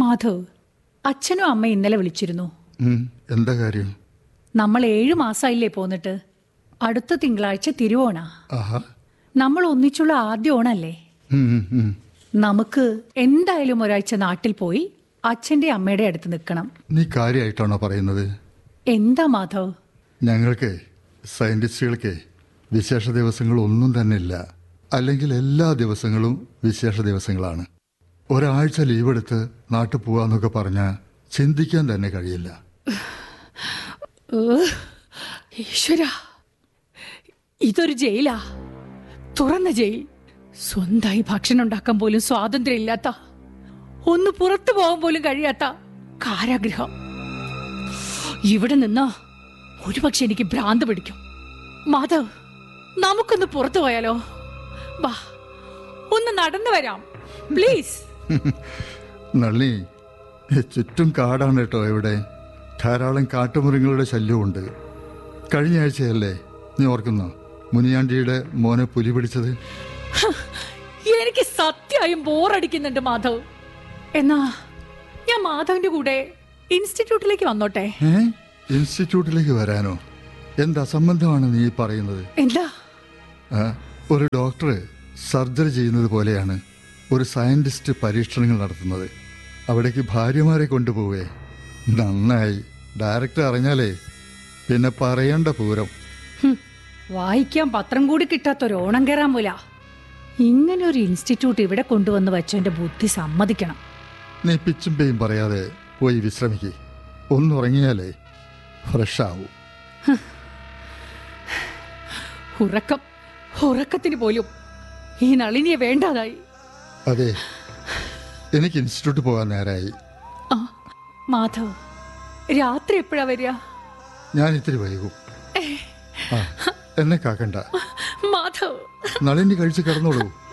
മാധവ് അച്ഛനും അമ്മയും ഇന്നലെ വിളിച്ചിരുന്നു ഉം, എന്താ കാര്യം നമ്മൾ ഏഴു മാസമായില്ലേ പോന്നിട്ട് അടുത്ത തിങ്കളാഴ്ച തിരുവോണ ആഹാ നമ്മൾ ഒന്നിച്ചുള്ള ആദ്യ ഓണല്ലേ ഉം, ഉം, ഉം. നമുക്ക് എന്തായാലും ഒരാഴ്ച നാട്ടിൽ പോയി അച്ഛന്റെ അമ്മയുടെ അടുത്ത് നിൽക്കണം നീ കാര്യമായിട്ടാണോ പറയുന്നത് എന്താ മാധവ് ഞങ്ങൾക്ക് സയന്റിസ്റ്റുകൾക്ക് വിശേഷ ദിവസങ്ങൾ ഒന്നും തന്നെ ഇല്ല അല്ലെങ്കിൽ എല്ലാ ദിവസങ്ങളും വിശേഷ ദിവസങ്ങളാണ് ഒരാഴ്ച ലീവ് എടുത്ത് നാട്ടിൽ പോവാന്നൊക്കെ പറഞ്ഞാൽ ചിന്തിക്കാൻ തന്നെ കഴിയില്ല ഈശ്വര ഇതൊരു ജയിലാ തുറന്ന ജയിൽ സ്വന്തമായി ഭക്ഷണം ഉണ്ടാക്കാൻ പോലും സ്വാതന്ത്ര്യം ഇല്ലാത്ത ഒന്ന് പുറത്തു പോകാൻ പോലും കഴിയാത്ത കാരാഗ്രഹം ഇവിടെ നിന്ന് ഒരുപക്ഷെ എനിക്ക് ഭ്രാന്ത് പിടിക്കും മാധവ് നമുക്കൊന്ന് പുറത്തു പോയാലോ വാ ഒന്ന് നടന്നു വരാം പ്ലീസ് നള്ളി ചുറ്റും കാടാണ് കേട്ടോ ഇവിടെ ധാരാളം കാട്ടുമൃഗങ്ങളുടെ ശല്യമുണ്ട് കഴിഞ്ഞ ആഴ്ചയല്ലേ നീ ഓർക്കുന്നോ മുനിയാണ്ടിയുടെ മോനെ പുലി പിടിച്ചത് എനിക്ക് സത്യമായും ബോറടിക്കുന്നുണ്ട് മാധവ് എന്നാ ഞാൻ മാധവിന്റെ കൂടെ ഇൻസ്റ്റിറ്റ്യൂട്ടിലേക്ക് വന്നോട്ടെ ഏ ഇൻസ്റ്റിറ്റ്യൂട്ടിലേക്ക് വരാനോ എന്ത് അസംബന്ധമാണ് നീ പറയുന്നത് എന്താ ആ, ഒരു ഡോക്ടർ സർജറി ചെയ്യുന്നത് പോലെയാണ് ഒരു സയന്റിസ്റ്റ് പരീക്ഷണങ്ങൾ നടത്തുന്നത് അവിടേക്ക് ഭാര്യമാരെ കൊണ്ടുപോവേ നന്നായി ഡയറക്ടർ അറിഞ്ഞാലേ പിന്നെ പറയേണ്ട പൂരം ഹും, വായിക്കാൻ പത്രം കൂടി കിട്ടാത്തൊരു ഓണം കയറാൻ പോല ഇങ്ങനെ ഒരു ഇൻസ്റ്റിറ്റ്യൂട്ട് ഇവിടെ കൊണ്ടുവന്ന് വെച്ചെന്റെ ബുദ്ധി സമ്മതിക്കണം നീ പിച്ചും പേയും പറയാതെ പോയി വിശ്രമിക്ക് ഒന്നുറങ്ങിയാലേ ഫ്രഷ് ആവൂ ഉറക്കം ഉറക്കത്തിന് പോലും ഈ നളിനിയെ വേണ്ടാതായി അതെ എനിക്ക് ഇൻസ്റ്റിറ്റ്യൂട്ട് പോകാൻ നേരായി ആ മാധവ് രാത്രി എപ്പോഴാ വരിക ഞാൻ ഇത്തിരി വൈകും ആ എന്നെ കാക്കണ്ട മാധവ് നളിനി കഴിച്ച് കിടന്നോളൂ